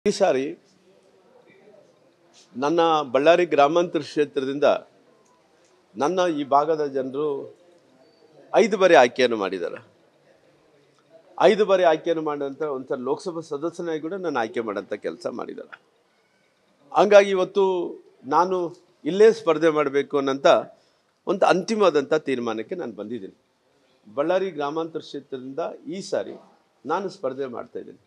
ಈ ಸಾರಿ ನನ್ನ ಬಳ್ಳಾರಿ ಗ್ರಾಮಾಂತರ ಕ್ಷೇತ್ರದಿಂದ ನನ್ನ ಈ ಭಾಗದ ಜನರು ಐದು ಬಾರಿ ಆಯ್ಕೆಯನ್ನು ಮಾಡಿದ್ದಾರೆ ಐದು ಬಾರಿ ಆಯ್ಕೆಯನ್ನು ಮಾಡಿದಂಥ ಒಂದ್ಸಲ ಲೋಕಸಭಾ ಸದಸ್ಯನಾಗಿ ಕೂಡ ನಾನು ಆಯ್ಕೆ ಮಾಡೋಂಥ ಕೆಲಸ ಮಾಡಿದ್ದಾರೆ ಹಂಗಾಗಿ ಇವತ್ತು ನಾನು ಇಲ್ಲೇ ಸ್ಪರ್ಧೆ ಮಾಡಬೇಕು ಅನ್ನೋಂಥ ಒಂದು ಅಂತಿಮವಾದಂಥ ತೀರ್ಮಾನಕ್ಕೆ ನಾನು ಬಂದಿದ್ದೀನಿ ಬಳ್ಳಾರಿ ಗ್ರಾಮಾಂತರ ಕ್ಷೇತ್ರದಿಂದ ಈ ಸಾರಿ ನಾನು ಸ್ಪರ್ಧೆ ಮಾಡ್ತಾ ಇದ್ದೀನಿ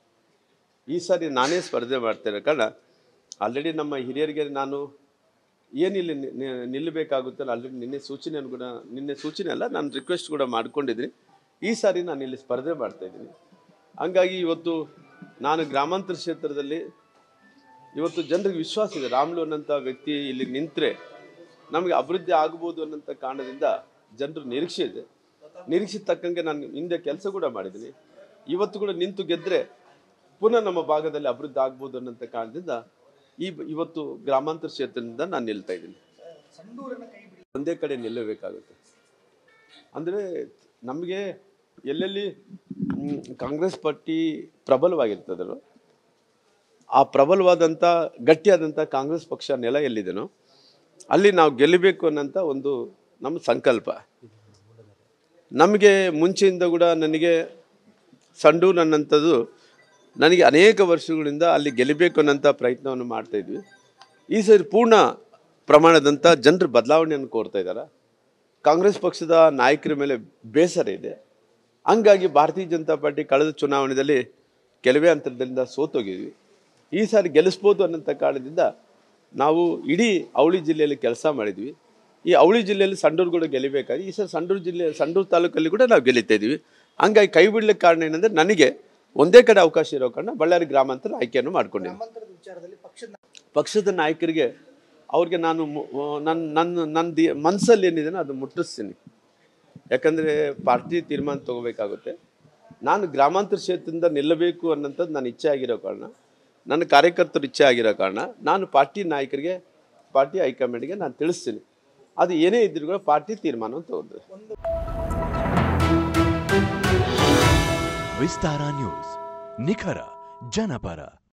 ಈ ಸಾರಿ ನಾನೇ ಸ್ಪರ್ಧೆ ಮಾಡ್ತೇನೆ ಕಾರಣ ಆಲ್ರೆಡಿ ನಮ್ಮ ಹಿರಿಯರಿಗೆ ನಾನು ಏನಿಲ್ಲ ನಿಲ್ಲಬೇಕಾಗುತ್ತಲ್ಲ ಆಲ್ರೆಡಿ ನಿನ್ನೆ ಸೂಚನೆಯನ್ನು ಕೂಡ ನಿನ್ನೆ ಸೂಚನೆ ಅಲ್ಲ ನಾನು ರಿಕ್ವೆಸ್ಟ್ ಕೂಡ ಮಾಡ್ಕೊಂಡಿದ್ದೀನಿ ಈ ಸಾರಿ ನಾನು ಇಲ್ಲಿ ಸ್ಪರ್ಧೆ ಮಾಡ್ತಾ ಇದ್ದೀನಿ ಹಂಗಾಗಿ ಇವತ್ತು ನಾನು ಗ್ರಾಮಾಂತರ ಕ್ಷೇತ್ರದಲ್ಲಿ ಇವತ್ತು ಜನರಿಗೆ ವಿಶ್ವಾಸ ಇದೆ ರಾಮ್ಲು ಅನ್ನೋಂಥ ವ್ಯಕ್ತಿ ಇಲ್ಲಿ ನಿಂತರೆ ನಮಗೆ ಅಭಿವೃದ್ಧಿ ಆಗ್ಬೋದು ಅನ್ನೋಂಥ ಕಾರಣದಿಂದ ಜನರು ನಿರೀಕ್ಷೆ ಇದೆ ನಿರೀಕ್ಷೆ ತಕ್ಕಂಗೆ ನಾನು ಹಿಂದೆ ಕೆಲಸ ಕೂಡ ಮಾಡಿದ್ದೀನಿ ಇವತ್ತು ಕೂಡ ನಿಂತು ಗೆದ್ದರೆ ಪುನಃ ನಮ್ಮ ಭಾಗದಲ್ಲಿ ಅಭಿವೃದ್ಧಿ ಆಗ್ಬೋದು ಅನ್ನೋಂಥ ಕಾರಣದಿಂದ ಈ ಇವತ್ತು ಗ್ರಾಮಾಂತರ ಕ್ಷೇತ್ರದಿಂದ ನಾನು ನಿಲ್ತಾ ಇದ್ದೀನಿ ಒಂದೇ ಕಡೆ ನಿಲ್ಲಬೇಕಾಗುತ್ತೆ ಅಂದರೆ ನಮಗೆ ಎಲ್ಲೆಲ್ಲಿ ಮ್, ಕಾಂಗ್ರೆಸ್ ಪಾರ್ಟಿ ಪ್ರಬಲವಾಗಿರ್ತದೋ ಆ ಪ್ರಬಲವಾದಂಥ ಗಟ್ಟಿಯಾದಂಥ ಕಾಂಗ್ರೆಸ್ ಪಕ್ಷ ನೆಲ ಎಲ್ಲಿದೆನೋ ಅಲ್ಲಿ ನಾವು ಗೆಲ್ಲಬೇಕು ಅನ್ನೋಂಥ ಒಂದು ನಮ್ಮ ಸಂಕಲ್ಪ ನಮಗೆ ಮುಂಚೆಯಿಂದ ಕೂಡ ನನಗೆ ಸಂಡೂರ್ ಅನ್ನೋಂಥದ್ದು ನನಗೆ ಅನೇಕ ವರ್ಷಗಳಿಂದ ಅಲ್ಲಿ ಗೆಲ್ಲಬೇಕು ಅನ್ನೋಂಥ ಪ್ರಯತ್ನವನ್ನು ಮಾಡ್ತಾ ಇದ್ವಿ ಈ ಸರಿ ಪೂರ್ಣ ಪ್ರಮಾಣದಂಥ ಜನರು ಬದಲಾವಣೆಯನ್ನು ಕೋರ್ತಾ ಇದ್ದಾರೆ ಕಾಂಗ್ರೆಸ್ ಪಕ್ಷದ ನಾಯಕರ ಮೇಲೆ ಬೇಸರ ಇದೆ ಹಂಗಾಗಿ ಭಾರತೀಯ ಜನತಾ ಪಾರ್ಟಿ ಕಳೆದ ಚುನಾವಣೆಯಲ್ಲಿ ಕೆಲವೇ ಅಂತರದಿಂದ ಸೋತೋಗಿದ್ವಿ ಈ ಸಾರಿ ಗೆಲ್ಲಿಸ್ಬೋದು ಅನ್ನೋಂಥ ಕಾರಣದಿಂದ ನಾವು ಇಡೀ ಅವಳಿ ಜಿಲ್ಲೆಯಲ್ಲಿ ಕೆಲಸ ಮಾಡಿದ್ವಿ ಈ ಅವಳಿ ಜಿಲ್ಲೆಯಲ್ಲಿ ಸಂಡೂರು ಕೂಡ ಗೆಲ್ಲಬೇಕಾಗಿ ಈ ಸರಿ ಸಂಡೂರು ಜಿಲ್ಲೆ ಸಂಡೂರು ತಾಲೂಕಲ್ಲಿ ಕೂಡ ನಾವು ಗೆಲ್ಲಿತಾ ಇದ್ವಿ ಹಂಗಾಗಿ ಕೈ ಬಿಡ್ಲಿಕ್ಕೆ ಕಾರಣ ಏನಂದ್ರೆ ನನಗೆ ಒಂದೇ ಕಡೆ ಅವಕಾಶ ಇರೋ ಕಾರಣ ಬಳ್ಳಾರಿ ಗ್ರಾಮಾಂತರ ಆಯ್ಕೆಯನ್ನು ಮಾಡ್ಕೊಂಡಿದ್ದೀನಿ ಗ್ರಾಮಾಂತರದ ವಿಚಾರದಲ್ಲಿ ಪಕ್ಷದ ಪಕ್ಷದ ನಾಯಕರಿಗೆ ಅವ್ರಿಗೆ ನಾನು ಮು- ನನ್ನ ನನ್ನ ನನ್ನ ದಿ ಮನಸ್ಸಲ್ಲಿ ಏನಿದೆ ಅದು ಮುಟ್ಟಿಸ್ತೀನಿ ಯಾಕಂದರೆ ಪಾರ್ಟಿ ತೀರ್ಮಾನ ತಗೋಬೇಕಾಗುತ್ತೆ ನಾನು ಗ್ರಾಮಾಂತರ ಕ್ಷೇತ್ರದಿಂದ ನಿಲ್ಲಬೇಕು ಅನ್ನೋಂಥದ್ದು ನನ್ನ ಇಚ್ಛೆ ಆಗಿರೋ ಕಾರಣ ನನ್ನ ಕಾರ್ಯಕರ್ತರು ಇಚ್ಛೆ ಆಗಿರೋ ಕಾರಣ ನಾನು ಪಾರ್ಟಿ ನಾಯಕರಿಗೆ ಪಾರ್ಟಿ ಹೈಕಮಾಂಡ್ಗೆ ನಾನು ತಿಳಿಸ್ತೀನಿ ಅದು ಏನೇ ಇದ್ರೂ ಕೂಡ ಪಾರ್ಟಿ ತೀರ್ಮಾನ ತಗೋತದೆ ವಿಸ್ತಾರ ನ್ಯೂಸ್ ನಿಖರ ಜನಪರ